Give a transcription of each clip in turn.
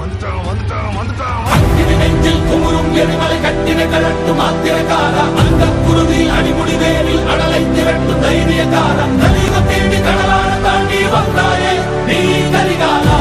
வந்துட்டான் வந்துட்டான் வந்துட்டான் அக்கினி நெஞ்சில் குமுறும் எரிமலை கட்டின கலட்டும் ஆத்திரக்காரா அந்த குருதி அடிமுடி வேரில் அடலை திரட்டும் தைரியக்காரா கலியுகம் தேடி கடலான தாண்டி வந்தாயே நீ கரிகாலா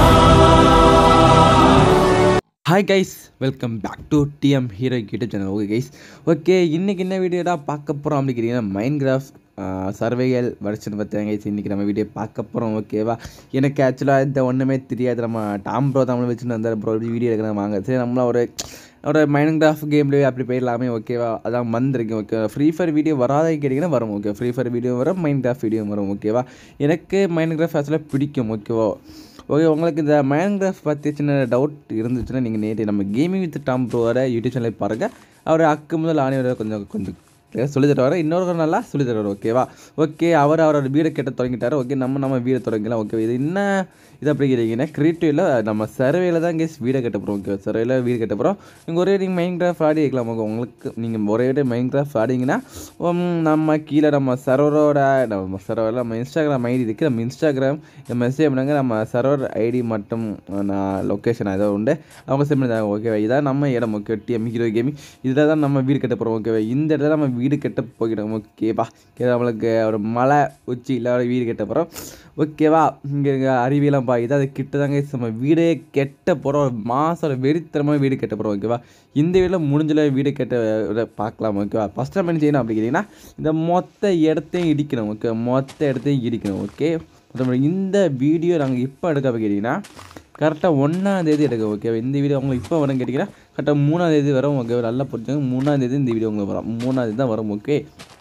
hi guys welcome back to TM hero YouTube channel okay guys okay இன்றைக்கி என்ன வீடியோடா பார்க்க போகிறோம் அப்படிங்கிறீங்கன்னா மைண்ட் கிராஃப்ட் சர்வேயல் வருஷன் பார்த்தேன் கைஸ் இன்றைக்கி நம்ம வீடியோ பார்க்க போகிறோம் ஓகேவா எனக்கு ஆக்சுவலாக இந்த ஒன்றுமே தெரியாது நம்ம டாம் ப்ரோ தமிழ் வச்சுட்டு வந்தார் ப்ரோ வீடியோ எடுக்கிறேன் வாங்க சரி நம்மள ஒரு ஒரு மைண்ட் கிராஃப்ட் கேம்லேயே அப்படி போயிடலாமே ஓகேவா அதான் வந்திருக்கு ஓகே ஃப்ரீ ஃபயர் வீடியோ வராத கேட்டிங்கன்னா வரும் ஓகே ஃப்ரீ ஃபயர் வீடியோ வரும் மைண்ட் கிராஃப்ட் வீடியோ வரும் ஓகேவா எனக்கு மைண்ட் கிராஃப்ட் ஆக்சுவலாக பிடிக்கும் ஓகேவா ஓகே உங்களுக்கு இந்த மைண்ட் கிராஃப்ட் பற்றி சின்ன டவுட் இருந்துச்சுன்னா நீங்கள் நேற்று நம்ம கேமிங் வித் டாம் ப்ரோவோட யூடியூப் சேனல் பாருங்கள் அவர் அக்கு முதல் ஆணையோட கொஞ்சம் கொஞ்சம் சொல்லி தருவார் இன்னொரு நல்லா சொல்லி தருவார் ஓகேவா ஓகே அவர் அவரோட வீடை கெட்ட தொடங்கிட்டார் ஓகே நம்ம நம்ம வீடை தொடங்கலாம் ஓகே இது என்ன இது அப்படி கேட்டிங்கன்னா கிரியேட்டிவில் நம்ம சர்வேல தான் கேஸ் வீடை கட்ட போகிறோம் ஓகே சர்வேல வீடு கட்ட போகிறோம் நீங்கள் ஒரே நீங்கள் மைண்ட் கிராஃப்ட் ஆடி இருக்கலாம் ஓகே உங்களுக்கு நீங்கள் ஒரே விட மைண்ட் கிராஃப்ட் ஆடிங்கன்னா உம், நம்ம கீழே நம்ம சர்வரோட நம்ம சர்வரில் நம்ம இன்ஸ்டாகிராம் ஐடி இருக்குது நம்ம இன்ஸ்டாகிராம் இந்த மெசேஜ் பண்ணாங்க நம்ம சர்வர் ஐடி மட்டும் நான் லொக்கேஷன் ஏதோ உண்டு அவங்க சென்ட் பண்ணி ஓகேவா இதான் நம்ம இடம் ஓகே டிஎம் ஹீரோ கேமிங் இதில் தான் நம்ம வீடு கட்ட போகிறோம் ஓகேவா இந்த இடத்துல நம்ம வீடு கட்ட போகிறோம் ஓகேவா ஓகே நம்மளுக்கு ஒரு மலை உச்சி இல்லாத வீடு கட்ட போகிறோம் ஓகேவா இங்கே இங்கே அறிவியலாம் பாயுது அது கிட்ட தாங்க நம்ம வீடே கெட்ட போகிறோம் ஒரு மாதம் வெறித்தரமாக வீடு கட்ட போகிறோம் ஓகேவா இந்த வீட்டில் முடிஞ்சல வீடு கட்ட இத பார்க்கலாம் ஓகேவா ஃபஸ்ட் நம்ம என்ன செய்யணும் அப்படி கேட்டிங்கன்னா இந்த மொத்த இடத்தையும் இடிக்கணும் ஓகே மொத்த இடத்தையும் இடிக்கணும் ஓகே மொத்தம் இந்த வீடியோ நாங்கள் இப்போ எடுக்க கேட்டிங்கன்னா கரெக்டாக ஒன்றாந்தேதி எடுக்க ஓகேவா இந்த வீடியோ உங்களுக்கு இப்போ வரும் கேட்டிங்கன்னா கரெக்டாக மூணாந்தேதி வரும் ஓகே நல்லா புரிஞ்சுங்க மூணாந்தேதி இந்த வீடியோ உங்களுக்கு வரும் மூணாந்தேதி தான் வரும் ஓகே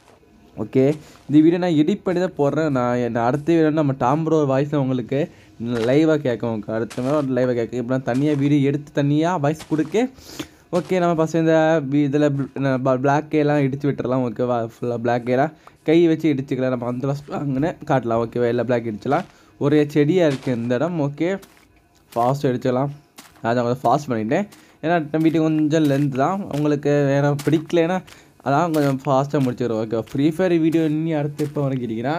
ஓகே இந்த வீடியோ நான் எடிட் பண்ணி தான் போடுறேன் நான் என் அடுத்த வீடியோ நம்ம டாம்ப்ரோ வாய்ஸில் உங்களுக்கு லைவாக கேட்கும் அடுத்த மாதிரி லைவாக கேட்கும் இப்போ நான் தனியாக வீடியோ எடுத்து தனியாக வாய்ஸ் கொடுக்க ஓகே நம்ம ஃபஸ்ட் இந்த இதில் பிளாக் எல்லாம் இடித்து விட்டுறலாம் ஓகேவா ஃபுல்லாக பிளாக் எல்லாம் கை வச்சு இடிச்சுக்கலாம் நம்ம அந்த ஸ்ட்ராங்குன்னு காட்டலாம் ஓகேவா எல்லாம் பிளாக் இடிச்சலாம் ஒரே செடியாக இருக்குது இந்த இடம் ஓகே ஃபாஸ்ட் அடிச்சிடலாம் அதை கொஞ்சம் ஃபாஸ்ட் பண்ணிட்டேன் ஏன்னா நம்ம வீட்டுக்கு கொஞ்சம் லென்த் தான் உங்களுக்கு வேறு பிடிக்கலைன்னா அதான் கொஞ்சம் ஃபாஸ்ட்டாக முடிச்சிடுவோம் ஓகே ஃப்ரீ ஃபயர் வீடியோ இன்னி அடுத்து இப்போ வரைக்கிட்டிங்கன்னா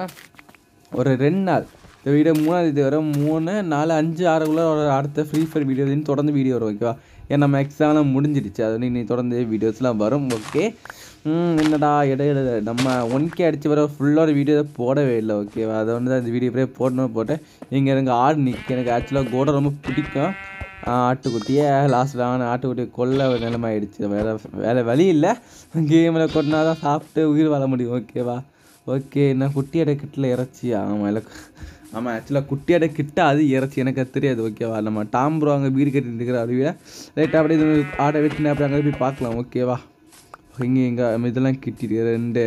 ஒரு ரெண்டு நாள் இந்த வீடியோ மூணாவது இது வரும் மூணு நாலு அஞ்சு ஆறுக்குள்ளே ஒரு அடுத்த ஃப்ரீ ஃபயர் வீடியோ தொடர்ந்து வீடியோ வரும் ஓகேவா ஏன்னா நம்ம எக்ஸாம்லாம் முடிஞ்சிடுச்சு அது நீ தொடர்ந்து வீடியோஸ்லாம் வரும் ஓகே ம், என்னடா இடையில நம்ம ஒன் கே அடித்து வர ஃபுல்லாக வீடியோ போடவே இல்லை ஓகேவா அதை வந்து தான் இந்த வீடியோ அப்படியே போடணும் போட்டேன் இங்கே எனக்கு ஆடு நிற்க எனக்கு ஆக்சுவலாக கோடை ரொம்ப பிடிக்கும் ஆ, ஆட்டுக்குட்டியை லாஸ்ட்டில் ஆன ஆட்டுக்குட்டியை கொல்ல ஒரு நிலைமை ஆயிடுச்சு வேறு வேறு வழி இல்லை கேமில் கொட்டினா தான் சாப்பிட்டு உயிர் வாழ முடியும் ஓகேவா ஓகே நான் குட்டியோட கிட்டில் இறச்சி ஆமாம் இல்லை ஆமாம் ஆக்சுவலாக குட்டியோட கிட்ட அது இறச்சி எனக்கு அது தெரியாது ஓகேவா நம்ம டாம்பரோ அங்கே வீடு கட்டிட்டு இருக்கிற அறிவியில் ரைட்டாக அப்படியே இது ஆடை வெட்டினா அப்படியே அங்கே போய் பார்க்கலாம் ஓகேவா இங்கே இங்கே இதெல்லாம் கிட்டிட்டு ரெண்டு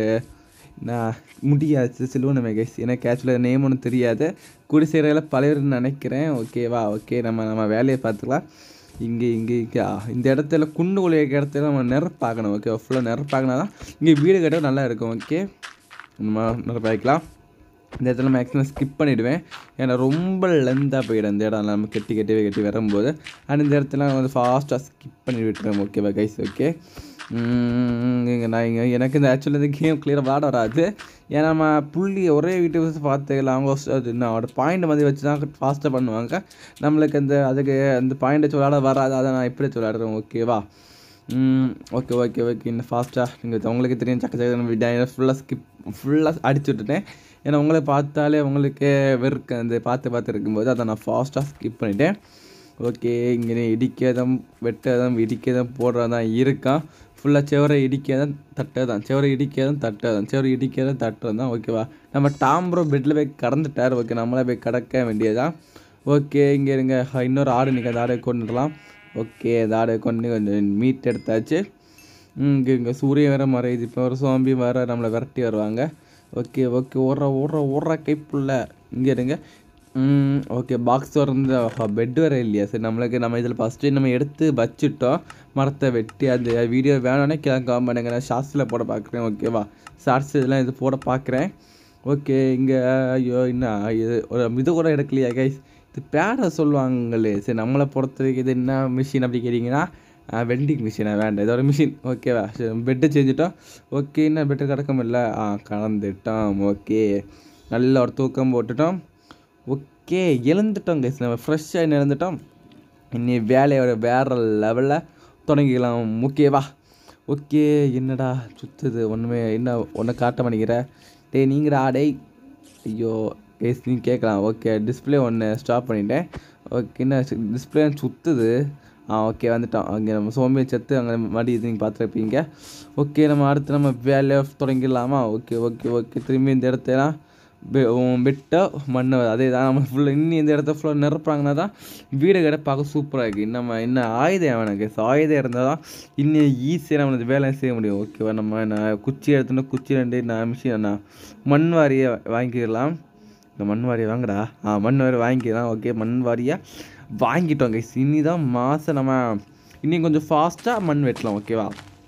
நான் முடியாது சிலுவனமே கைஸ் எனக்கு ஆக்சுவலாக நேம் ஒன்றும் தெரியாது கூடி சேரையில் பழையர்னு நினைக்கிறேன் ஓகேவா ஓகே நம்ம நம்ம வேலையை பார்த்துக்கலாம் இங்கே இங்கே இங்கே ஆ, இந்த இடத்துல குண்டு குழி இடத்துல நம்ம நிரப்பாக்கணும் ஓகே ஃபுல்லாக நிரப்பாக்கினா தான் இங்கே வீடு கட்ட நல்லா இருக்கும் ஓகே நம்ம நிரப்பாக்கலாம் இந்த இடத்துல மேக்ஸிமம் ஸ்கிப் பண்ணிவிடுவேன் ஏன்னா ரொம்ப லென்த்தாக போயிடும் இந்த இடம் நம்ம கெட்டி கட்டி கட்டி வரும்போது அண்ட் இந்த இடத்துல வந்து ஃபாஸ்ட்டாக ஸ்கிப் பண்ணி விட்டுறேன் ஓகேவா கைஸ் ஓகே இங்கே நான் இங்கே எனக்கு இந்த ஆக்சுவலாக இந்த கேம் கிளியராக விளாட வராது ஏன்னா நம்ம புள்ளி ஒரே வீட்டு பார்த்து அவங்க அது என்ன அவரோட பாயிண்ட் மாதிரி வச்சு தான் ஃபாஸ்ட்டாக பண்ணுவாங்க நம்மளுக்கு அந்த அதுக்கு அந்த பாயிண்ட் வச்சு விளாட வராது அதை நான் எப்படி வச்சு விளாடுறேன் ஓகேவா ஓகே ஓகே ஓகே இன்னும் ஃபாஸ்ட்டாக நீங்கள் உங்களுக்கு தெரியும் சக்க சக்க ஃபுல்லாக ஸ்கிப் ஃபுல்லாக அடிச்சு விட்டுட்டேன் ஏன்னா உங்களை பார்த்தாலே உங்களுக்கு வெறுக்க அந்த பார்த்து பார்த்து இருக்கும்போது அதை நான் ஃபாஸ்ட்டாக ஸ்கிப் பண்ணிட்டேன் ஓகே இங்கே இடிக்கதான் வெட்டதான் இடிக்கதான் போடுறதான் இருக்கான் ஃபுல்லாக செவரை இடிக்கதான் தட்டதான் செவரை இடிக்கதான் தட்டதான் செவரை இடிக்கதான் தட்டுறதான் ஓகேவா நம்ம டாம்ப்ரோ பெட்டில் போய் கடந்துட்டார் ஓகே நம்மளே போய் கடக்க வேண்டியதான் ஓகே இங்கே இருங்க ஹ, இன்னொரு ஆடு நிற்க அந்த ஆடை கொண்டுடலாம் ஓகே அந்த ஆடை கொண்டு கொஞ்சம் மீட் எடுத்தாச்சு இங்கே இங்கே சூரியன் வேறு மறையுது இப்போ ஒரு சோம்பி வேறு நம்மளை விரட்டி வருவாங்க ஓகே ஓகே ஓடுற ஓடுற ஓடுற கைப்புள்ள இங்கே இருங்க ஓகே பாக்ஸ் திறந்து பெட் வேறு இல்லையா சரி நம்மளுக்கு நம்ம இதில் ஃபஸ்ட்டு நம்ம எடுத்து வச்சுட்டோம் மரத்தை வெட்டி அந்த வீடியோ வேணும்னே கிளம்ப பண்ணுங்க நான் ஷார்ட்ஸில் போட பார்க்குறேன் ஓகேவா ஷார்ட்ஸ் இதெல்லாம் இது போட பார்க்குறேன் ஓகே இங்கே ஐயோ என்ன இது ஒரு இது கூட எடுக்கலையா கைஸ் இது பேரை சொல்லுவாங்களே சரி நம்மளை பொறுத்த வரைக்கும் இது என்ன மிஷின் அப்படி கேட்டிங்கன்னா வெண்டிங் மிஷினா வேண்டாம் இது ஒரு மிஷின் ஓகேவா சரி பெட்டு செஞ்சுட்டோம் ஓகே என்ன பெட்டு கிடக்கும் இல்லை ஆ கலந்துட்டோம் ஓகே நல்ல ஒரு தூக்கம் போட்டுட்டோம் ஓகே எழுந்துட்டோம் கைஸ் நம்ம ஃப்ரெஷ்ஷாக எழுந்துட்டோம் இன்னி வேலையோட வேறு லெவலில் தொடங்கிக்கலாம் ஓகேவா ஓகே என்னடா சுற்றுது ஒன்றுமே என்ன ஒன்றை காட்ட மாட்டேங்கிற டேய் நீங்கடா டேய் ஐயோ ஏஸ் நீ கேட்கலாம் ஓகே டிஸ்பிளே ஒன்று ஸ்டாப் பண்ணிட்டேன் ஓகே என்ன டிஸ்பிளே சுற்றுது ஆ ஓகே வந்துட்டோம் அங்கே நம்ம சோம்பேறி செத்து அங்கே மடி இது நீங்கள் பார்த்துருப்பீங்க ஓகே நம்ம அடுத்து நம்ம வேலையை தொடங்கிடலாமா ஓகே ஓகே ஓகே திரும்பி இந்த இடத்தெல்லாம் விட்டா மண் அதே தான் நம்ம ஃபுல்லாக இன்னும் இந்த இடத்த ஃபுல்லாக நிரப்புறாங்கன்னா தான் வீடு கடை பார்க்க சூப்பராக இருக்குது நம்ம என்ன ஆயுதம் வேணாங்க ஸோ ஆயுதம் இருந்தால் தான் இன்னும் ஈஸியாக நம்ம இந்த வேலையை செய்ய முடியும் ஓகேவா நம்ம நான் குச்சி எடுத்துன்னு குச்சி ரெண்டு நான் மிஷின் நான் மண் வாரியை வாங்கிக்கலாம் இந்த மண் வாரியை வாங்கடா ஆ மண் வாரி வாங்கிக்கலாம் ஓகே மண் வாரியாக வாங்கிட்டோம் கைஸ் இனி தான் மாதம் நம்ம இன்னும் கொஞ்சம் ஃபாஸ்ட்டாக மண் வெட்டலாம் ஓகேவா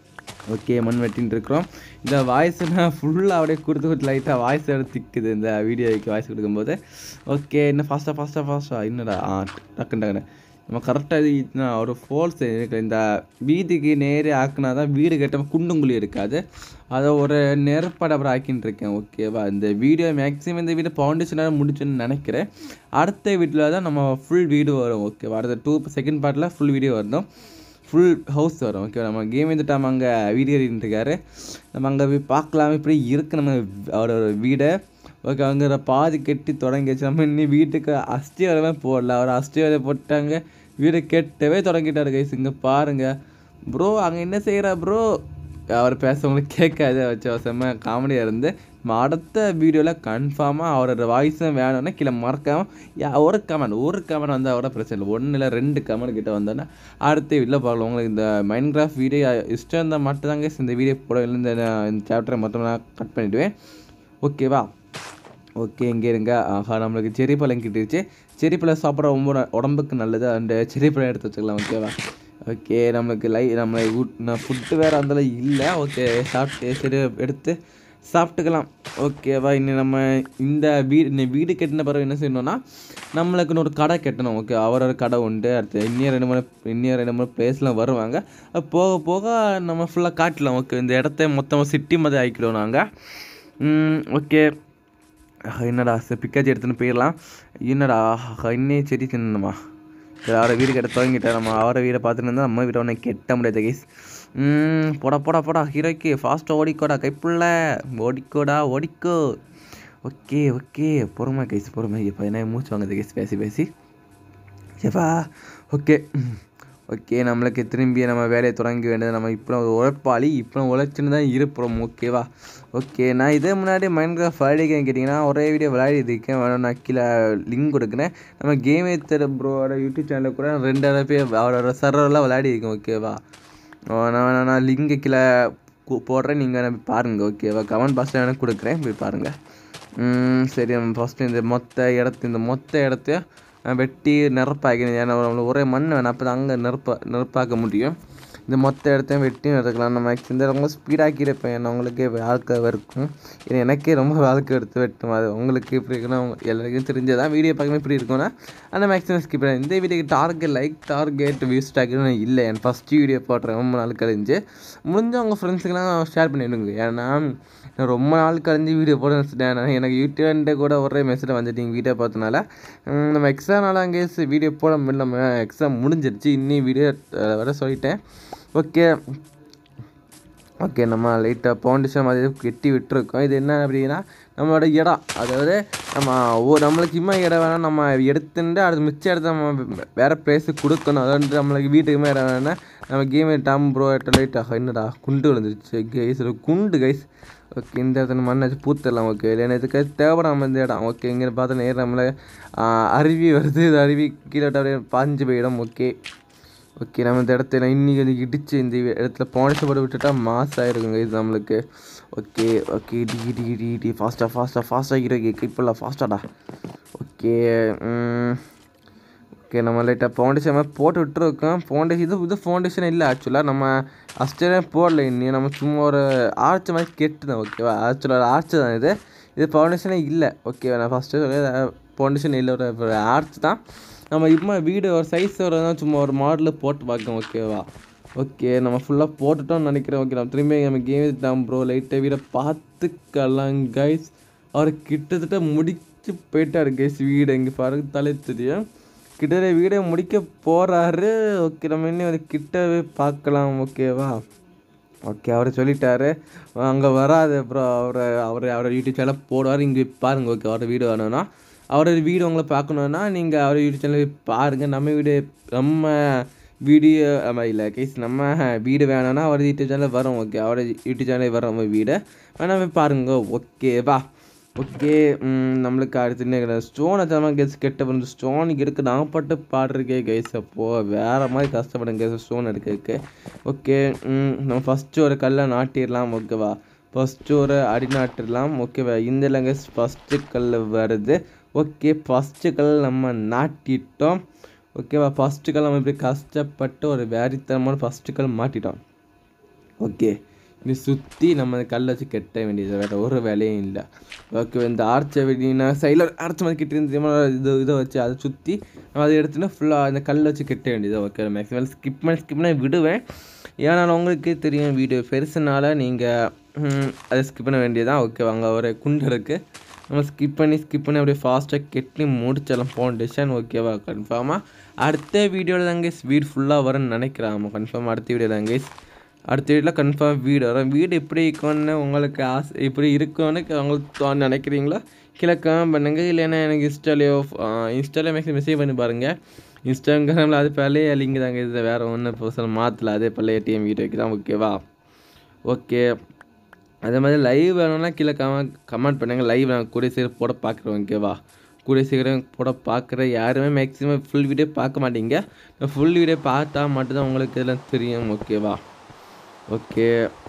ஓகே மண் வெட்டின்னு இருக்கிறோம் இந்த வாய்ஸ்னா ஃபுல்லாக அப்படியே கொடுத்து கொடுத்து லைட்டாக வாய்ஸ் எடுத்து திக்குது இந்த வீடியோக்கு வாய்ஸ் கொடுக்கும்போது ஓகே இன்னும் ஃபாஸ்ட்டாக ஃபாஸ்ட்டாக ஃபாஸ்ட்டாக என்னடா ஆ டக்குன்னு டக்குன்னு நம்ம கரெக்டாக இது ஒரு ஃபோல்ஸ் இந்த வீதிக்கு நேரே ஆக்குனா தான் வீடு கட்ட குண்டுங்குழி இருக்காது அதை ஒரு நெருப்படை அப்புறம் ஆக்கின்னு இருக்கேன் ஓகேவா இந்த வீடியோ மேக்ஸிமம் இந்த வீடியோ ஃபவுண்டேஷனாக முடிச்சுன்னு நினைக்கிறேன் அடுத்த வீட்டில் தான் நம்ம ஃபுல் வீடு வரும் ஓகேவா அடுத்த டூ செகண்ட் பார்ட்டில் ஃபுல் வீடியோ வரணும் ஃபுல் ஹவுஸ் வரும் ஓகே நம்ம கேம் வந்துட்டாம அங்கே வீடியோ இருக்காரு நம்ம அங்கே போய் பார்க்கலாம் இப்படி இருக்கு நம்ம அவரோட வீடை ஓகே அங்கே பாதி கெட்டி தொடங்கிச்சு நம்ம இன்னும் வீட்டுக்கு அஸ்தி வரவே போடல அவர் அஸ்தி வரை போட்டாங்க வீடு கெட்டவே தொடங்கிட்டாரு கைஸ் இங்கே பாருங்கள் ப்ரோ அங்கே என்ன செய்கிற ப்ரோ அவர் பேசவங்களுக்கு கேட்காது வச்சு செம்ம காமெடியாக இருந்து நம்ம அடுத்த வீடியோவில் கன்ஃபார்மாக அவரோட வாய்ஸும் வேணும்னா கீழே மறக்காமல் யா ஒரு கமெண்ட் ஒரு கமெண்ட் வந்து அவரோட பிரச்சனை இல்லை ஒன்று இல்லை ரெண்டு கமெண்ட் கிட்ட வந்தோன்னா அடுத்த வீட்டில் பார்க்கலாம் உங்களுக்கு இந்த மைண்ட் கிராஃப்ட் வீடியோ இஷ்டம் இருந்தால் மட்டும் தாங்க இந்த வீடியோ போட இல்லை இந்த இந்த சாப்டரை மொத்தம் நான் கட் பண்ணிவிடுவேன் ஓகேவா ஓகே இங்கே இருங்க ஆஹா நம்மளுக்கு செரி பழம் கிட்டுருச்சு செரி பழம் சாப்பிட்ற ரொம்ப ந- உடம்புக்கு நல்லது அந்த செரி பழம் எடுத்து வச்சுக்கலாம் ஓகேவா ஓகே நம்மளுக்கு லை நம்மளை நான் ஃபுட்டு வேறு அந்தளவு இல்லை ஓகே சாப்பிட்டு சரி எடுத்து சாப்பிட்டுக்கலாம் ஓகேவா இன்னும் நம்ம இந்த வீடு இந்த வீடு கட்டின பிறகு என்ன செய்யணும்னா நம்மளுக்குன்னு ஒரு கடை கட்டணும் ஓகே அவரோட கடை உண்டு அடுத்து இன்னும் ரெண்டு மூணு இன்னும் ரெண்டு மூணு பிளேஸ்லாம் வருவாங்க அது போக போக நம்ம ஃபுல்லாக காட்டலாம் ஓகே இந்த இடத்த மொத்தமாக சிட்டி மாதிரி ஆக்கிடுவோம் நாங்கள் ஓகே ஆஹா, என்னடா சரி பிக்காச்சி எடுத்துன்னு போயிடலாம் என்னடா ஆஹா, இன்னே செடி தின்னணுமா சரி அவரை வீடு கட்ட துவங்கிட்டேன் நம்ம அவரை வீடை பார்த்துட்டு இருந்தால் நம்ம வீட்டை ஒன்று கெட்ட முடியாது கைஸ் போடா போடா போடா ஹீரோய்க்கு ஃபாஸ்ட்டாக ஓடிக்கோடா கைப்புள்ள ஓடிக்கோடா ஓடிக்கோ ஓகே ஓகே பொறுமை கைஸ் பொறுமை இப்போ என்ன மூச்சு வாங்குது கைஸ் பேசி பேசி சரிப்பா ஓகே ஓகே நம்மளுக்கு திரும்பி நம்ம வேலையை தொடங்க வேண்டியது நம்ம இப்போ ஒரு உழைப்பாளி இப்போ உழைச்சுன்னு தான் இருப்போம் ஓகேவா ஓகே நான் இதே முன்னாடி மைண்ட் கிராஃப்ட் ஃப்ரைடே கேம் கேட்டிங்கன்னா ஒரே வீடியோ விளையாடி இருக்கேன் வேணும் நான் கீழே லிங்க் கொடுக்குறேன் நம்ம கேமே தெரு ப்ரோவோட யூடியூப் சேனலில் கூட ரெண்டாயிரம் பேர் அவரோட சர்வரில் விளையாடி இருக்கேன் ஓகேவா ஓ, நான் நான் லிங்க்கு கீழே கு- போடுறேன் நீங்கள் பாருங்கள் ஓகேவா கமெண்ட் பாக்ஸில் எனக்கு கொடுக்குறேன் போய் பாருங்கள் ம், சரி நம்ம ஃபஸ்ட்டு இந்த மொத்த இடத்து இந்த மொத்த இடத்தையும் நான் வெட்டி நிரப்பாக்கணும் ஏன்னா நம்மளுக்கு ஒரே மண் வேணும் அப்போ தான் அங்கே நிரப்ப நிரப்பாக்க முடியும் இந்த மொத்த இடத்தையும் வெட்டி நிறுத்தலாம் நம்ம இந்த ரொம்ப ஸ்பீடாக்கி இருப்பேன் ஏன்னா உங்களுக்கு வாழ்க்கை இருக்கும் இது எனக்கே ரொம்ப வாழ்க்கை எடுத்து வெட்டும் அது உங்களுக்கு இப்படி இருக்குன்னா உங்க- எல்லாருக்கும் தெரிஞ்சதான் வீடியோ பார்க்கும்போது இப்படி இருக்கும்னா அந்த மேக்ஸிமம் ஸ்கிப் பண்ணேன் இந்த வீடியோக்கு target like target views target இல்லை என் ஃபஸ்ட் வீடியோ போடுறேன் ரொம்ப நாள் கழிஞ்சு முடிஞ்ச உங்கள் ஃப்ரெண்ட்ஸுக்கெல்லாம் ஷேர் பண்ணிவிடுங்க ஏன்னா நான் ரொம்ப நாள் கழிஞ்சு வீடியோ போட வச்சுட்டேன் நான் எனக்கு யூடியூப்ன்ட்டு கூட ஒரே மெசேஜ் வந்துட்டீங்க வீடியோ பார்த்தனால உம், நம்ம எக்ஸாம் நாள் அங்கே வீடியோ போட முடியல நம்ம எக்ஸாம் முடிஞ்சிருச்சு இன்னி வீடியோ வர சொல்லிட்டேன் ஓகே ஓகே நம்ம லைட்டாக பவுண்டேஷன் மாதிரி கெட்டி விட்டுருக்கோம் இது என்ன அப்படின்னா நம்மளோட இடம் அதாவது நம்ம ஓ நம்மளுக்கு இம்மா இடம் வேணால் நம்ம எடுத்துட்டு அடுத்து மிச்ச இடத்த நம்ம வேறு பிளேஸுக்கு கொடுக்கணும் அதாவது நம்மளுக்கு வீட்டுக்குமே இடம் வேணால் நம்ம கேம் டாம் ப்ரோ லைட்டாக என்னடா குண்டு விழுந்துருச்சு கைஸ் குண்டு கைஸ் ஓகே இந்த இடத்துல மண்ணை வச்சு பூத்தரலாம் ஓகே இல்லைன்னா இதுக்கு தேவைப்படாம இந்த இடம் ஓகே இங்கே பார்த்து நேரம் நம்மள ஆ, அருவி வருது இது அருவி கீழே அப்படியே பாஞ்சு போயிடும் ஓகே ஓகே நம்ம இந்த இடத்துல இன்னி கொஞ்சம் இடிச்சு இந்த இடத்துல பாலிஷ் போட்டு விட்டுட்டா மாஸ் ஆயிருக்குங்க இது நம்மளுக்கு ஓகே ஓகே டி டி டி டி ஃபாஸ்ட்டாக ஃபாஸ்ட்டாக ஃபாஸ்ட்டாக ஹீரோ இப்போல்லாம் ஃபாஸ்ட்டாடா ஓகே ஓகே நம்ம லைட்டாக ஃபவுண்டேஷன் மாதிரி போட்டு விட்டுருக்கோம் ஃபவுண்டேஷன் இது இது ஃபவுண்டேஷன் இல்லை ஆக்சுவலாக நம்ம அஸ்டே போடல இன்னி நம்ம சும்மா ஒரு ஆர்ச் மாதிரி கெட்டுதான் ஓகேவா ஆக்சுவலாக ஆர்ச் தான் இது இது ஃபவுண்டேஷனே இல்லை ஓகேவா நான் ஃபஸ்ட்டு ஃபவுண்டேஷன் இல்லை ஒரு ஆர்ச் தான் நம்ம இப்போ வீடு ஒரு சைஸ் ஒரு சும்மா ஒரு மாடலில் போட்டு பார்க்கோம் ஓகேவா ஓகே நம்ம ஃபுல்லாக போட்டுட்டோம்னு நினைக்கிறேன் ஓகே நம்ம திரும்பி நம்ம கேம் தான் ப்ரோ லைட்டாக வீடை பார்த்துக்கலாம் கைஸ் அவர் கிட்டத்தட்ட முடிச்சு போயிட்டாரு கைஸ் வீடு இங்கே பாருங்க தலை தெரியும் கிட்ட வீடியோ முடிக்க போகிறாரு ஓகே நம்ம இன்னும் ஒரு கிட்டவே பார்க்கலாம் ஓகேவா ஓகே அவர் சொல்லிட்டாரு அங்கே வராது அப்புறம் அவரை அவர் அவரோட யூடியூப் சேனல் போடுவார் இங்கே பாருங்கள் ஓகே அவரோட வீடியோ வேணும்னா அவரோட வீடியோ உங்களை பார்க்கணுன்னா நீங்கள் அவர் யூடியூப் சேனல் பாருங்கள் நம்ம வீடியோ நம்ம வீடியோ ஆமாம் இல்லை கேஸ் நம்ம வீடு வேணும்னா அவர் யூடியூப் சேனல் வரும் ஓகே அவரோட யூடியூப் சேனல் வரும் நம்ம வீடு வேணா போய் பாருங்க ஓகேவா ஓகே நம்மளுக்கு அடுத்து என்ன ஸ்டோனை தரமாக கேஸ் கெட்ட வந்து ஸ்டோன் எடுக்க நான் பட்டு பாடுறக்கே கைஸ் அப்போது வேறு மாதிரி கஷ்டப்படும் கேஸ் ஸ்டோன் எடுக்கிறதுக்கு ஓகே நம்ம ஃபஸ்ட்டு ஒரு கல்லை நாட்டிடலாம் ஓகேவா ஃபஸ்ட்டு ஒரு அடி நாட்டிடலாம் ஓகேவா இந்த இல்லைங்க ஃபஸ்ட்டு கல் வருது ஓகே ஃபஸ்ட்டு கல் நம்ம நாட்டிட்டோம் ஓகேவா ஃபஸ்ட்டு கல் நம்ம இப்படி கஷ்டப்பட்டு ஒரு வேறித்தனமான ஃபஸ்ட்டு கல் மாட்டிட்டோம் ஓகே இது சுற்றி நம்ம அந்த கல்லை வச்சு கெட்ட வேண்டியது வேறு ஒரு வேலையும் இல்லை ஓகே இந்த ஆர்ச்சை வெடினா சைடில் ஆர்ச் மாதிரி கிட்ட இருந்து இது இதை வச்சு அதை சுற்றி நம்ம அதை எடுத்துனா ஃபுல்லாக அந்த கல்லை வச்சு கெட்ட வேண்டியது ஓகே மேக்ஸிமம் ஸ்கிப் பண்ணி ஸ்கிப் பண்ணி விடுவேன் ஏன்னா உங்களுக்கே தெரியும் வீடியோ பெருசுனால நீங்கள் அதை ஸ்கிப் பண்ண வேண்டியதான் ஓகே அங்கே ஒரு குண்டு இருக்குது நம்ம ஸ்கிப் பண்ணி ஸ்கிப் பண்ணி அப்படியே ஃபாஸ்ட்டாக கெட்டி முடிச்சிடலாம் ஃபவுண்டேஷன் ஓகேவா கன்ஃபார்மாக அடுத்த வீடியோவில் தாங்க வீடு ஃபுல்லாக வரும்னு நினைக்கிறேன் ஆமாம் கன்ஃபார்ம் அடுத்த வீடியோ தாங்க அடுத்த வீடியோவில் கன்ஃபார்ம் வீடு வரும் வீடு எப்படி இருக்கும்னு உங்களுக்கு ஆசை இப்படி இருக்கும்னு உங்களுக்கு தோ- நினைக்கிறீங்களோ கீழே கமெண்ட் பண்ணுங்கள் இல்லைன்னா எனக்கு இன்ஸ்டாலேயோ இன்ஸ்டாலே மேக்ஸிமம் மெசேஜ் பண்ணி பாருங்கள் இன்ஸ்டாகிராமில் அது பழைய லிங்க் தாங்க இது வேறு ஒன்றும் இப்போ மாற்றல அதே பழைய டிஎம் வீடியோக்கு தான் ஓகேவா ஓகே அதே மாதிரி லைவ் வேணும்னா கீழே கமெண்ட் கமெண்ட் பண்ணுங்கள் லைவ் நான் கூடிய சீக்கிரம் போட பார்க்குறேன் ஓகேவா கூடிய சீக்கிரம் போட பார்க்குற யாருமே மேக்ஸிமம் ஃபுல் வீடியோ பார்க்க மாட்டீங்க ஃபுல் வீடியோ பார்த்தா மட்டும்தான் உங்களுக்கு இதெல்லாம் தெரியும் ஓகேவா ஓகே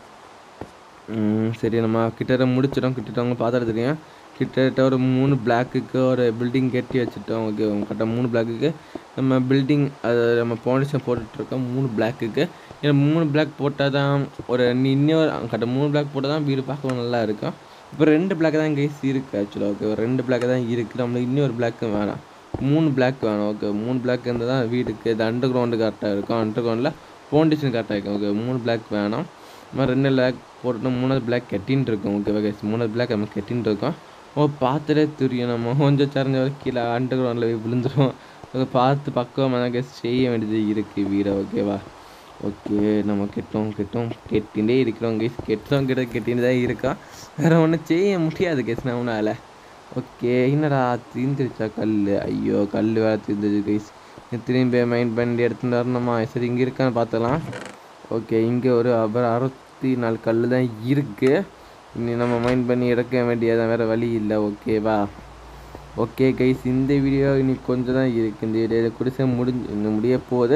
ம், சரி நம்ம கிட்ட முடிச்சிட்டோம் கிட்டத்தட்ட அவங்க பார்த்தா தெரியும் கிட்டத்தட்ட ஒரு மூணு பிளாக்குக்கு ஒரு பில்டிங் கட்டி வச்சுட்டோம் ஓகே கரெக்டாக மூணு பிளாக்குக்கு நம்ம பில்டிங் அது நம்ம ஃபவுண்டேஷன் போட்டுட்ருக்கோம் மூணு பிளாக்குக்கு ஏன்னா மூணு பிளாக் போட்டால் தான் ஒரு நீ இன்னொரு கரெக்டாக மூணு பிளாக் போட்டால் தான் வீடு பார்க்கவும் நல்லா இருக்கும் இப்போ ரெண்டு பிளாக் தான் கேஸ் இருக்குது ஆக்சுவலாக ஓகே ஒரு ரெண்டு பிளாக் தான் இருக்குது நம்மளுக்கு இன்னொரு பிளாக்கு வேணாம் மூணு பிளாக் வேணும் ஓகே மூணு பிளாக் இருந்தால் தான் வீட்டுக்கு இது அண்டர் கிரவுண்டு கரெக்டாக இருக்கும் அண்டர் கிரவுண்டில் ஃபவுண்டேஷன் கரெக்டாக இருக்கும் ஓகே மூணு பிளாக் வேணும் நம்ம ரெண்டு பிளாக் போட்டு மூணாவது பிளாக் கட்டின்னு இருக்கோம் ஓகே ஓகே மூணாவது பிளாக் நம்ம கட்டின்னு இருக்கோம் ஓ பார்த்துட்டே தெரியும் நம்ம கொஞ்சம் சரிஞ்ச வரைக்கும் கீழே அண்டர் கிரவுண்டில் போய் விழுந்துரும் அதை பார்த்து பக்குவமாக தான் செய்ய வேண்டியது இருக்குது வீடை ஓகேவா ஓகே நம்ம கெட்டோம் கெட்டோம் கெட்டிகிட்டே இருக்கிறோம் கேஸ் கெட்டோம் கிட்ட கெட்டின்னு தான் இருக்கோம் வேறு ஒன்றும் செய்ய முடியாது கேஸ் நம்மளால் ஓகே என்னடா தீந்துருச்சா கல் ஐயோ கல் வேறு தீர்ந்துச்சு கைஸ் திரும்பி மைண்ட் பண்ணி எடுத்துட்டு வரணுமா சரி இங்கே இருக்கான்னு பார்த்தலாம் ஓகே இங்கே ஒரு அப்புறம் அறுபத்தி நாலு கல் தான் இருக்குது இனி நம்ம மைண்ட் பண்ணி எடுக்க வேண்டியதான் வேறு வழி இல்லை ஓகேவா ஓகே கைஸ் இந்த வீடியோ இனி கொஞ்சம் தான் இருக்குது இந்த வீடியோ குடிசை முடிஞ்சு இன்னும் முடிய போகுது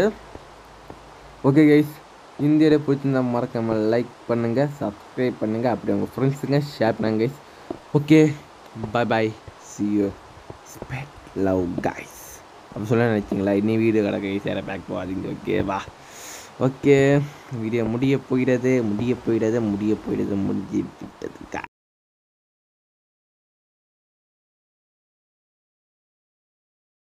ஓகே கைஸ் இந்த வீடியோ பிடிச்சிருந்தா மறக்காமல் லைக் பண்ணுங்கள் சப்ஸ்கிரைப் பண்ணுங்கள் அப்படி உங்கள் ஃப்ரெண்ட்ஸுங்க ஷேர் பண்ணுங்க guys okay bye bye see you ஸ்பெட் லவ் கைஸ் அப்படி சொல்ல நினைச்சிங்களா இனி வீடியோ கிடக்க ஈஸியாக பேக் போகாதீங்க ஓகேவா ஓகே வீடியோ முடிய போயிடுது முடிய போயிடுது முடிய போயிடுது முடிஞ்சு விட்டது